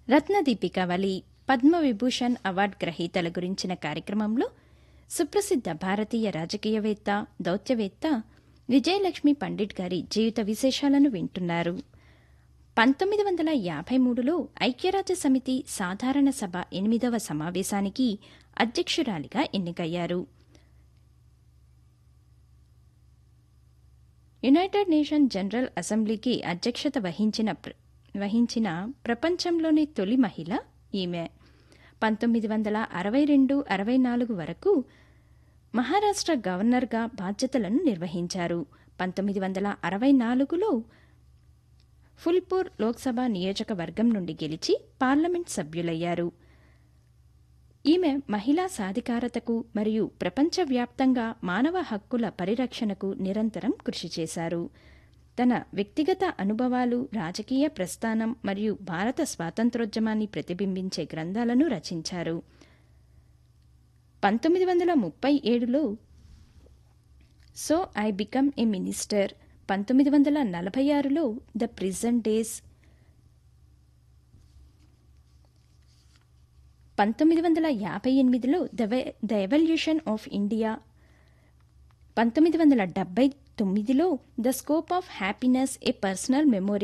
రత్నదీపికావళి Padma Vibhushan award గ్రహీతల గురించిన కార్యక్రమంలో సుప్రసిద్ధ భారతీయ రాజకీయవేత్త దౌత్యవేత్త విజయలక్ష్మి పండిట్ గారి జీవిత విశేషాలను వింటున్నారు పంతొమ్మిది వందల యాభై మూడులో ఐక్యరాజ్య సమితి సాధారణ సభ ఎనిమిదవ సమావేశానికి అధ్యక్షురాలిగా ఎన్నికయ్యారు యునైటెడ్ నేషన్ జనరల్ అసెంబ్లీకి అధ్యక్షత వహించిన ప్ర- వహించిన ప్రపంచంలోని తొలి మహిళ ఈమె పంతొమ్మిది వందల అరవై రెండు అరవై నాలుగు వరకు మహారాష్ట్ర గవర్నర్గా బాధ్యతలను నిర్వహించారు పంతొమ్మిది వందల అరవై నాలుగులో ఫుల్పూర్ లోక్సభ నియోజకవర్గం నుండి గెలిచి పార్లమెంట్ సభ్యులయ్యారు ఈమె మహిళా సాధికారతకు మరియు ప్రపంచవ్యాప్తంగా మానవ హక్కుల పరిరక్షణకు నిరంతరం కృషి చేశారు తన వ్యక్తిగత అనుభవాలు రాజకీయ ప్రస్థానం మరియు భారత స్వాతంత్రోద్యమాన్ని ప్రతిబింబించే గ్రంథాలను రచించారు పంతొమ్మిది వందల ముప్పై ఏడులో so I become a minister పంతొమ్మిది వందల నలభై ఆరులో ద ప్రిజన్ డేస్ పంతొమ్మిది వందల యాభై ఎనిమిదిలో ద వె ద ఎవల్యూషన్ ఆఫ్ ఇండియా పంతొమ్మిది వందల డెబ్బై తొమ్మిదిలో the scope of happiness a personal memory